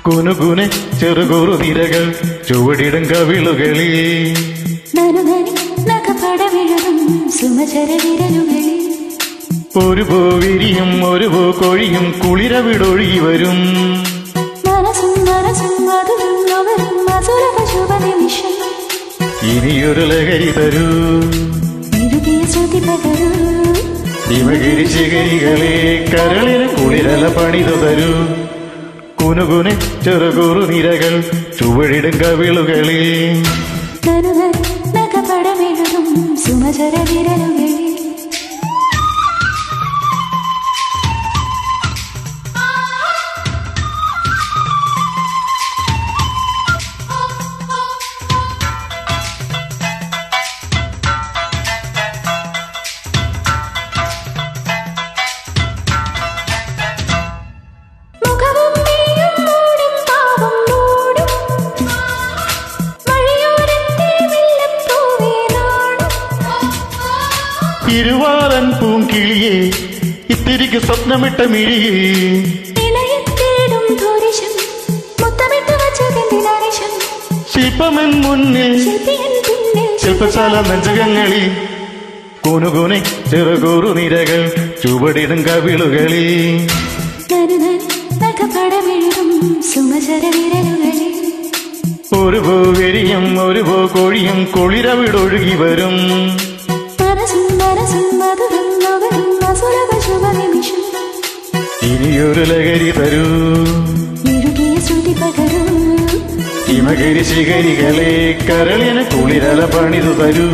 കുനുകുനെ ചെറുകുറു നിരകൾ ചുവടിടും കവിളുകളിൽ നനുനനി നഖപടമിഴറും സുമചര വിരലുകളിൽ ഒരു പൂ വിരിയും ഒരു പൂ കൊഴിയും കുളിരവിടൊഴുകി വരും മനസ്സും മനസ്സും മധുരം നുകരും മധുരക ശുഭ നിമിഷം ഇനിയൊരു ലഹരി തരൂ എഴുതിയ ശ്രുതി പകരൂ ഹിമഗിരി ശിഖരികളെ കരളിന് കുളിരല പണിതു തരൂ കുനുകുനെ ചെറുകുറു നിരകൾ ചുവടിടും കവിളുകളിൽ നനുനനി നഖപടമിഴറും സുമചര വിരലുകളിൽ മുഖവും നീയും മൂടും പാവം മൂടും വഴിയോരത്തെ മുല്ലപ്പൂവേ നാടും ഇരുവാറൻ പൂങ്കിളിയെ ഇത്തിരിക്ക് സ്വപ്നമിട്ട മിഴിയേ ഇണയത്തേടും ധൂരിശം മുത്തമിട്ട് വച്ചതെന്തിനാനിശം ശില്പമൻ മുന്നിൽ ശില്പിയൻ പിന്നിൽ ശില്പശാല നെഞ്ചകങ്ങളിൽ കുനുകുനെ ചെറുകുറു നിരകൾ ചുവടിടും കവിളുകളിൽ നനുനൻ നഖപടമെഴുതും സുമചര വിരലുകളിൽ ഒരു പൂ വിരിയും ഒരു പൂ കൊഴിയും കുളിരവിടൊഴുകി വരും മനസ്സും മനസ്സും മധുരം നുകരും അസുരക ശുഭ നിമിഷം ഇനിയൊരു ലഹരി തരൂ ഇറുകിയ ശ്രുതി പകരൂ ഹിമഗിരി ശിഖരികളെ കരളിന് കുളിരല പണിതു തരൂ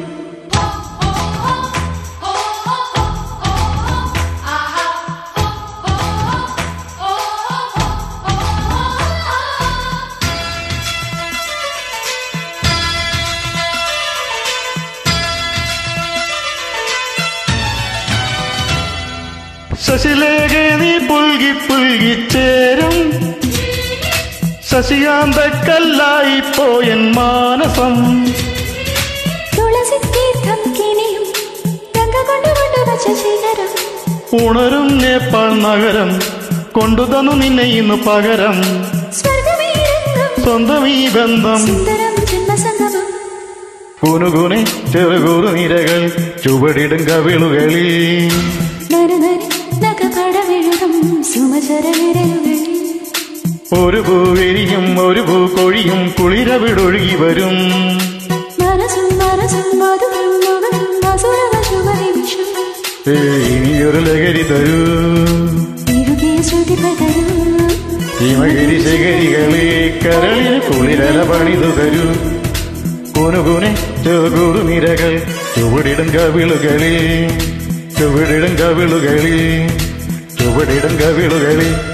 ശശിലേഖ നീ പുൽകി പുൽകി ചേരും ശശികാന്ത കല്ലായി പോയൻ മാനസം തുളസി തീർത്ഥം കിണിയും രംഗ കൊണ്ടുകൊണ്ട് വച്ച ശിഖരം ഉണരും നേപ്പാൾ നഗരം കൊണ്ടുതന്നു നിന്നെ ഇന്ന് പകരം സ്വർഗമേ രംഗം സ്വന്തം ഈ ബന്ധം സുന്ദരം ജന്മസംഗമം കുനുകുനെ ചെറുകുറു നിരകൾ ചുവടിടും കവിളുകളിൽ നരുനരി നഖപടമെഴുതും സുമചര വിരലുകളിൽ ഒരു പൂ വിരിയും ഒരു പൂ കൊഴിയും കുളിരവിടൊഴുകി വരും മനസ്സും മനസ്സും മധുരം നുകരും അസുരക ശുഭ നിമിഷം ഏ, ഇനിയൊരു ലഹരി തരൂ ഇറുകിയ ശ്രുതി പകരൂ ഹിമഗിരി ശിഖരികളെ കരളിന് കുളിരല പണിതു തരൂ കുനുകുനെ ചെറുകുറു നിരകൾ ചുവടിടും കവിളുകളിൽ ചുവടിടും കവിളുകളിൽ ചുവടിടും കവിളുകളിൽ